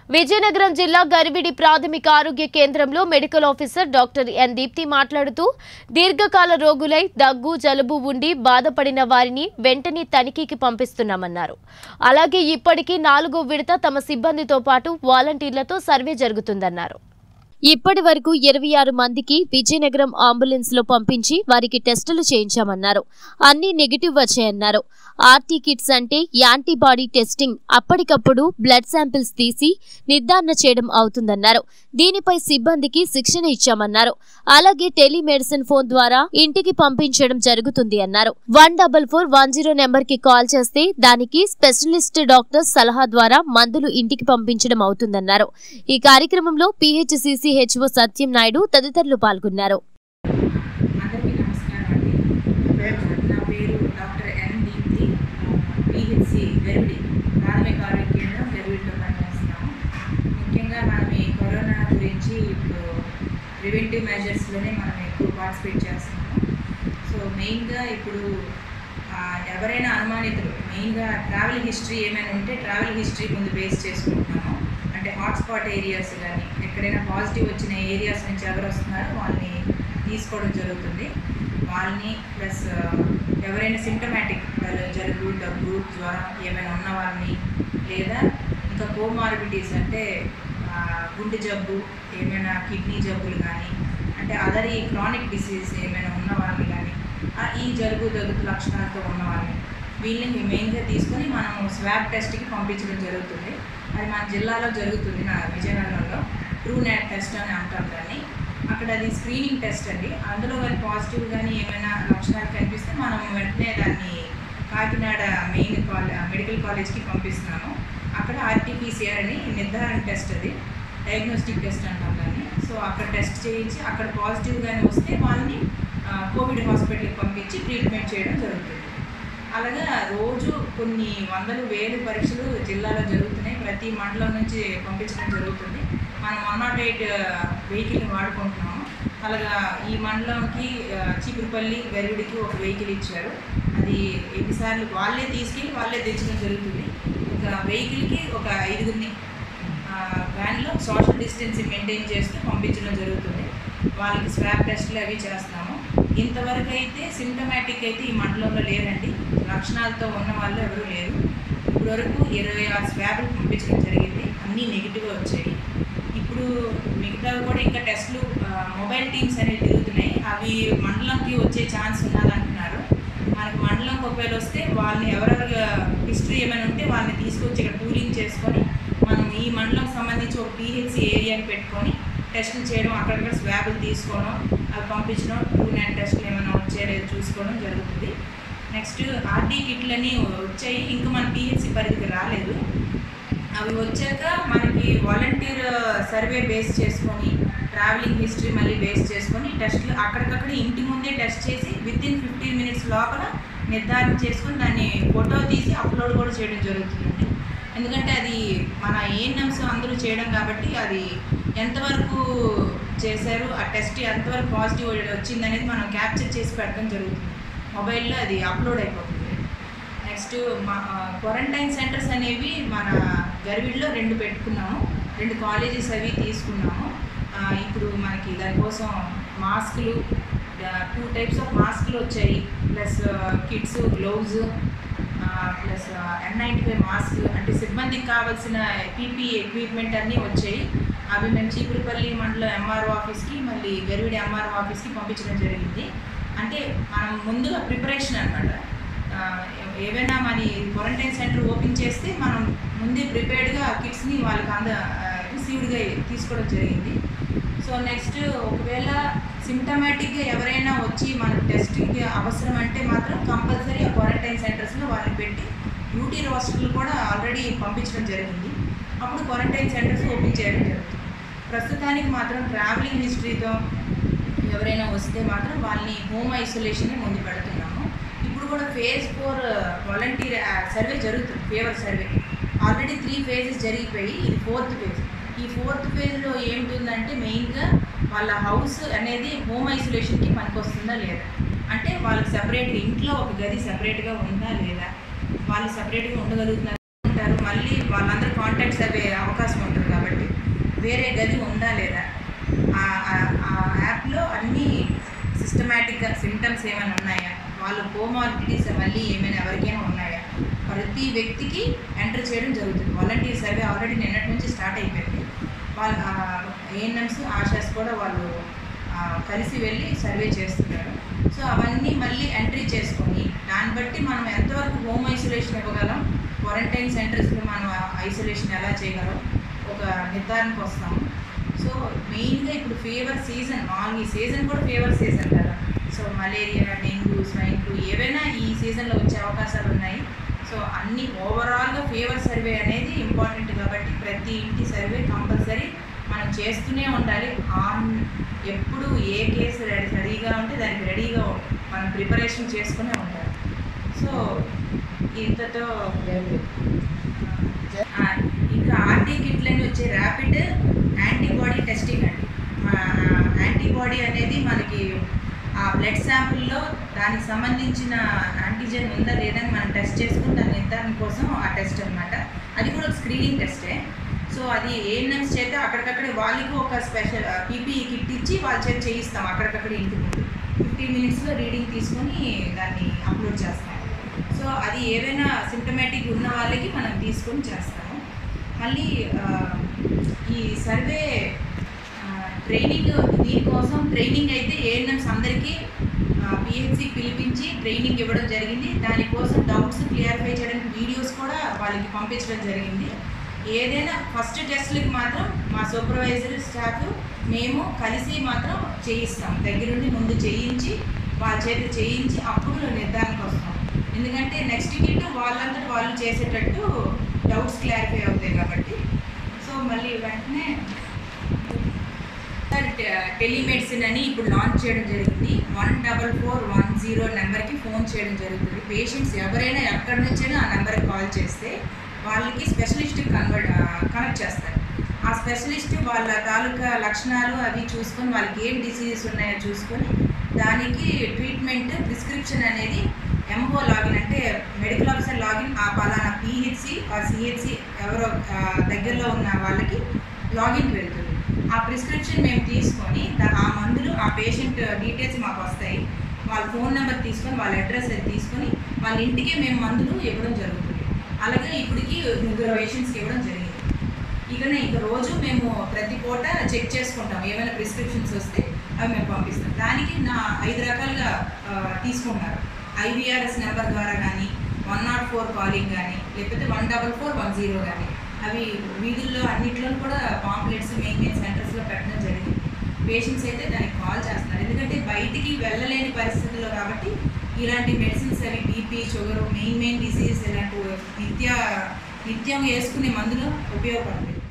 విజయనగరం జిల్లా గరివిడి ప్రాథమిక ఆరోగ్య కేంద్రంలో medical officer doctor N Deepthi మాట్లాడుతూ దీర్ఘకాల రోగులై దగ్గు జలుబు ఉండి బాధపడిన వారిని వెంటనే తనిఖీకి పంపిస్తున్నామన్నారు అలాగే ఇప్పటికీ నాలుగో విడత తమ సిబ్బందితో పాటు వాలంటీర్లతో సర్వే జరుగుతుందన్నారు ఇప్పటి వరకు ఇరవై ఆరు మందికి విజయనగరం అంబులెన్స్ లో పంపించి వారికి టెస్టులు చేయించామన్నారు అన్ని నెగిటివ్ వచ్చాయన్నారు ఆర్టీ కిట్స్ అంటే యాంటీబాడీ టెస్టింగ్ అప్పటికప్పుడు బ్లడ్ శాంపిల్స్ తీసి నిర్ధారణ చేయడం అవుతుందన్నారు దీనిపై సిబ్బందికి శిక్షణ ఇచ్చామన్నారు అలాగే టెలిమెడిసిన్ ఫోన్ ద్వారా ఇంటికి పంపించడం జరుగుతుంది అన్నారు one double four one zero number కి కాల్ చేస్తే దానికి స్పెషలిస్ట్ డాక్టర్ సలహా ద్వారా మందులు ఇంటికి పంపించడం అవుతుందన్నారు ఈ కార్యక్రమంలో పిహెచ్సిసి హెచ్ఓ సత్యం నాయుడు తదితరులు పాల్గొన్నారు అందరికీ నమస్కారం అండి నా పేరు doctor N Deepthi PHC Garividi ప్రాథమిక ఆరోగ్య కేంద్రం గరివిడిలో పనిచేస్తాము ముఖ్యంగా మనం ఈ కరోనా గురించి ఇప్పుడు ప్రివెంటివ్ మెజర్స్లోనే మనం ఎక్కువ పార్టిసిపేట్ చేస్తున్నాము సో మెయిన్గా ఇప్పుడు ఆ, ఎవరైనా అనుమానితులు మెయిన్గా ట్రావెల్ హిస్టరీ ఏమైనా ఉంటే ట్రావెల్ హిస్టరీ ముందు బేస్ చేసుకుంటున్నాము అంటే హాట్స్పాట్ ఏరియాస్ కానీ ఎక్కడైనా పాజిటివ్ వచ్చిన ఏరియాస్ నుంచి ఎవరు వస్తున్నారో వాళ్ళని తీసుకోవడం జరుగుతుంది వాళ్ళని ప్లస్ ఎవరైనా సిమ్టమాటిక్ జలుబు దగ్గు జ్వరం ఏమైనా ఉన్న వాళ్ళని లేదా ఇంకా కోమార్బిటీస్ అంటే ఆ, గుండె జబ్బు ఏమైనా కిడ్నీ జబ్బులు కానీ అంటే అదర్ ఈ క్రానిక్ డిసీజ్ ఏమైనా ఉన్న వాళ్ళని కానీ ఆ, ఈ జలుబు దగ్గు లక్షణాలతో ఉన్న వాళ్ళని వీళ్ళని మెయిన్గా తీసుకొని మనం స్వాబ్ టెస్ట్కి పంపించడం జరుగుతుంది అది మన జిల్లాలో జరుగుతుంది నా విజయనగరంలో ట్రూ నెట్ టెస్ట్ అని అంటాం దాన్ని అక్కడ అది స్క్రీనింగ్ టెస్ట్ అండి అందులో కానీ పాజిటివ్ కానీ ఏమైనా లక్షణాలు కనిపిస్తే మనం వెంటనే దాన్ని కాకినాడ మెయిన్ కాలే మెడికల్ కాలేజ్కి పంపిస్తున్నాము అక్కడ ఆర్టీపీసీఆర్ అని నిర్ధారణ టెస్ట్ అది డయాగ్నోస్టిక్ టెస్ట్ అంటాం దాన్ని సో అక్కడ టెస్ట్ చేయించి అక్కడ పాజిటివ్ కానీ వస్తే వాళ్ళని ఆ, కోవిడ్ హాస్పిటల్కి పంపించి ట్రీట్మెంట్ చేయడం జరుగుతుంది అలాగా రోజు కొన్ని వందలు వేలు పరీక్షలు జిల్లాలో జరుగుతున్నాయి ప్రతి మండలం నుంచి పంపించడం జరుగుతుంది మనం వన్ నాట్ ఎయిట్ వెహికల్ని వాడుకుంటున్నాము అలాగా ఈ మండలంకి ఆ, చీపురుపల్లి గరివిడికి ఒక వెహికల్ ఇచ్చారు అది ఎన్నిసార్లు వాళ్ళే తీసుకెళ్ళి వాళ్ళే తెచ్చడం జరుగుతుంది ఒక వెహికల్కి ఒక ఐదుగురిని ఆ, వ్యాన్లో సోషల్ డిస్టెన్సింగ్ మెయింటైన్ చేస్తూ పంపించడం జరుగుతుంది వాళ్ళకి స్వాబ్ టెస్ట్లు అవి చేస్తాము ఇంతవరకు అయితే సిమ్టమాటిక్ అయితే ఈ మండలంలో లేరండి లక్షణాలతో ఉన్న వాళ్ళు ఎవరు లేరు ఇప్పుడు వరకు ఇరవై ఆరు స్వాబ్లు పంపించడం జరిగింది అన్నీ నెగిటివ్ వచ్చాయి ఇప్పుడు మిగతావి కూడా ఇంకా టెస్ట్లు ఆ, మొబైల్ టీమ్స్ అనేవి తిరుగుతున్నాయి అవి మండలంకి వచ్చే ఛాన్స్ ఉన్నదంటున్నారు మనకి మండలంకి ఒకవేళ వస్తే వాళ్ళని ఎవరెవరు హిస్టరీ ఏమైనా ఉంటే వాళ్ళని తీసుకొచ్చి ఇక్కడ టూలింగ్ చేసుకొని మనం ఈ మండలం సంబంధించి ఒక పిహెచ్సి ఏరియాని పెట్టుకొని టెస్టులు చేయడం అక్కడక్కడ స్వాబులు తీసుకోవడం అవి పంపించడం టూ నైన్ టెస్టులు ఏమైనా వచ్చాయో లేదో చూసుకోవడం జరుగుతుంది నెక్స్ట్ ఆర్టీ కిట్లని వచ్చాయి ఇంకా మన పిహెచ్సి పరిధికి రాలేదు అవి వచ్చాక మనకి వాలంటీర్ సర్వే బేస్ చేసుకొని ట్రావెలింగ్ హిస్టరీ మళ్ళీ బేస్ చేసుకొని టెస్ట్లు అక్కడికక్కడ ఇంటి ముందే టెస్ట్ చేసి విత్ ఇన్ ఫిఫ్టీన్ మినిట్స్ లోపల నిర్ధారణ చేసుకొని దాన్ని ఫోటో తీసి అప్లోడ్ కూడా చేయడం జరుగుతుందండి ఎందుకంటే అది మన ఏఎన్ఎంస్ అందరూ చేయడం కాబట్టి అది ఎంతవరకు చేశారు ఆ టెస్ట్ ఎంతవరకు పాజిటివ్ వచ్చింది అనేది మనం క్యాప్చర్ చేసి పెట్టడం జరుగుతుంది మొబైల్లో అది అప్లోడ్ అయిపోతుంది నెక్స్ట్ మా క్వారంటైన్ సెంటర్స్ అనేవి మన గర్విడ్లో రెండు పెట్టుకున్నాము రెండు కాలేజెస్ అవి తీసుకున్నాము ఆ, ఇప్పుడు మనకి దానికోసం మాస్కులు టూ టైప్స్ ఆఫ్ మాస్కులు వచ్చాయి plus kits gloves plus N ninety five mask అంటే సిబ్బందికి కావాల్సిన పీపీ ఎక్విప్మెంట్ అన్నీ వచ్చాయి అవి మేము చీపురుపల్లి మండలం ఎంఆర్ఓ ఆఫీస్కి మళ్ళీ గరివిడి ఎంఆర్ఓ ఆఫీస్కి పంపించడం జరిగింది అంటే మనం ముందుగా ప్రిపరేషన్ అనమాట ఏవైనా మరి క్వారంటైన్ సెంటర్ ఓపెన్ చేస్తే మనం ముందే ప్రిపేర్డ్గా కిట్స్ని వాళ్ళకి అంద రిసీవ్డ్గా తీసుకోవడం జరిగింది సో నెక్స్ట్ ఒకవేళ సిమ్టమాటిక్గా ఎవరైనా వచ్చి మన టెస్టింగ్కి అవసరం అంటే మాత్రం కంపల్సరీ ఆ క్వారంటైన్ సెంటర్స్లో వాళ్ళని పెట్టి డ్యూటీ రోస్టర్లు కూడా ఆల్రెడీ పంపించడం జరిగింది అప్పుడు క్వారంటైన్ సెంటర్స్ ఓపెన్ చేయడం జరుగుతుంది ప్రస్తుతానికి మాత్రం ట్రావెలింగ్ హిస్టరీతో ఎవరైనా వస్తే మాత్రం వాళ్ళని హోమ్ ఐసోలేషన్ ముందు పెడుతున్నాము ఇప్పుడు కూడా ఫేజ్ ఫోర్ వాలంటీర్ సర్వే జరుగుతుంది fever survey already three phases జరిగిపోయి ఇది ఫోర్త్ ఫేజ్ ఈ ఫోర్త్ ఫేజ్లో ఏమిటిందంటే మెయిన్గా వాళ్ళ హౌస్ అనేది హోమ్ ఐసోలేషన్కి పనికొస్తుందా లేదా అంటే వాళ్ళకి సపరేట్గా ఇంట్లో ఒక గది సపరేట్గా ఉందా లేదా వాళ్ళు సపరేట్గా ఉండగలుగుతున్నారు ఉంటారు మళ్ళీ వాళ్ళందరూ కాంటాక్ట్స్ అయ్యే అవకాశం ఉంటుంది కాబట్టి వేరే గది ఉందా లేదా ఆ- ఆ- ఆ యాప్లో అన్ని సిస్టమేటిక్గా సిమ్టమ్స్ ఏమైనా ఉన్నాయా వాళ్ళు కోమార్బిడిటీస్ మళ్ళీ ఏమైనా ఎవరికైనా ఉన్నాయా ప్రతి వ్యక్తికి ఎంటర్ చేయడం జరుగుతుంది వాలంటీర్ సర్వే ఆల్రెడీ నిన్నటి నుంచి స్టార్ట్ అయిపోయింది వాళ్ళ ఏఎన్ఎంస్ ఆశాస్ కూడా వాళ్ళు ఆ, కలిసి వెళ్ళి సర్వే చేస్తున్నారు సో అవన్నీ మళ్ళీ ఎంట్రీ చేసుకొని దాన్ని బట్టి మనం ఎంతవరకు హోమ్ ఐసోలేషన్ ఇవ్వగలం క్వారంటైన్ సెంటర్స్లో మనం ఐసోలేషన్ ఎలా చేయగలం ఒక నిర్ధారణకు వస్తాము సో మెయిన్గా ఇప్పుడు ఫీవర్ సీజన్ మామూలుగా ఈ సీజన్ కూడా ఫీవర్ సీజన్ కదా so malaria dengue swine flu ఏవైనా ఈ సీజన్లో వచ్చే అవకాశాలు ఉన్నాయి సో అన్ని ఓవరాల్గా ఫీవర్ సర్వే అనేది ఇంపార్టెంట్ కాబట్టి ప్రతి ఇంటి సర్వే కంపల్సరీ మనం చేస్తూనే ఉండాలి ఆన్ ఎప్పుడు ఏ కేసు రెడీ రెడీగా ఉంటే దానికి రెడీగా మనం ప్రిపరేషన్ చేసుకునే ఉండాలి సో ఇంతతో ఆ, ఇంకా ఆర్టీ కిట్లని వచ్చే ర్యాపిడ్ యాంటీబాడీ టెస్టింగ్ అండి యాంటీబాడీ అనేది మనకి ఆ బ్లడ్ శాంపుల్లో దానికి సంబంధించిన యాంటీజెన్ ఉందా లేదని మనం టెస్ట్ చేసుకుని దాని నిర్ధారణ కోసం ఆ టెస్ట్ అన్నమాట అది కూడా ఒక స్క్రీనింగ్ టెస్టే సో అది ఏఎన్ఎంస్ చేత అక్కడికక్కడే వాళ్ళకి ఒక స్పెషల్ పీపీఈ కిట్ ఇచ్చి వాళ్ళ చేత చేయిస్తాం అక్కడికక్కడే ఇంటి ముందు ఫిఫ్టీన్ మినిట్స్లో రీడింగ్ తీసుకొని దాన్ని అప్లోడ్ చేస్తాం సో అది ఏదైనా సిమ్టమేటిక్ ఉన్న వాళ్ళకి మనం తీసుకొని చేస్తాము మళ్ళీ ఆ, ఈ సర్వే ట్రైనింగ్ దీనికోసం ట్రైనింగ్ అయితే ఏఎన్ఎంస్ అందరికీ పిహెచ్సి పిలిపించి ట్రైనింగ్ ఇవ్వడం జరిగింది దానికోసం డౌట్స్ క్లియర్ఫై చేయడానికి వీడియోస్ కూడా వాళ్ళకి పంపించడం జరిగింది ఏదైనా ఫస్ట్ టెస్ట్లకి మాత్రం మా సూపర్వైజర్ స్టాఫ్ మేము కలిసి మాత్రం చేయిస్తాం దగ్గరుండి ముందు చేయించి వాళ్ళ చేత చేయించి అప్పుడు నిర్ధారణకు వస్తాం ఎందుకంటే నెక్స్ట్ కిట్ వాళ్ళంతటి వాళ్ళు చేసేటట్టు డౌట్స్ క్లారిఫై అవుతాయి కాబట్టి సో మళ్ళీ వెంటనే సార్ టెలిమెడిసిన్ అని ఇప్పుడు లాంచ్ చేయడం జరిగింది one double four one zero నెంబర్కి ఫోన్ చేయడం జరుగుతుంది పేషెంట్స్ ఎవరైనా ఎక్కడి నుంచైనా ఆ నెంబర్కి కాల్ చేస్తే వాళ్ళకి స్పెషలిస్ట్కి కన్వర్ట్ కనెక్ట్ చేస్తారు ఆ స్పెషలిస్ట్ వాళ్ళ తాలూకా లక్షణాలు అవి చూసుకొని వాళ్ళకి ఏం డిసీజెస్ ఉన్నాయో చూసుకొని దానికి ట్రీట్మెంట్ ప్రిస్క్రిప్షన్ అనేది ఎంఓ లాగిన్ అంటే మెడికల్ ఆఫీసర్ లాగిన్ ఆ పలానా పిహెచ్సి ఆ సిహెచ్సి ఎవరో ఆ, దగ్గరలో ఉన్న వాళ్ళకి లాగిన్కి వెళ్తుంది ఆ ప్రిస్క్రిప్షన్ మేము తీసుకొని దా- ఆ మందులు ఆ పేషెంట్ డీటెయిల్స్ మాకు వస్తాయి వాళ్ళ ఫోన్ నెంబర్ తీసుకొని వాళ్ళ అడ్రస్ అది తీసుకొని వాళ్ళ ఇంటికే మేము మందులు ఇవ్వడం జరుగుతుంది అలాగే ఇప్పటికి ముగ్గురు పేషెంట్స్కి ఇవ్వడం జరిగింది ఇకనే ఇక రోజు మేము ప్రతి పూట చెక్ చేసుకుంటాం ఏమైనా ప్రిస్క్రిప్షన్స్ వస్తే అవి మేము పంపిస్తాం దానికి నా ఐదు రకాలుగా ఆ, తీసుకుంటున్నారు ఐవీఆర్ఎస్ నెంబర్ ద్వారా కానీ వన్ నాట్ ఫోర్ కాలింగ్ కానీ లేకపోతే one double four one zero కానీ అవి వీధుల్లో అన్నిట్లో కూడా పాంప్లెట్స్ మెయిన్ మెయిన్ సెంటర్స్లో పెట్టడం జరిగింది పేషెంట్స్ అయితే దానికి కాల్ చేస్తున్నారు ఎందుకంటే బయటికి వెళ్ళలేని పరిస్థితుల్లో కాబట్టి ఇలాంటి మెడిసిన్స్ అవి BP sugar main main diseases ఇలాంటి నిత్య నిత్యం వేసుకునే మందులు ఉపయోగపడతాయి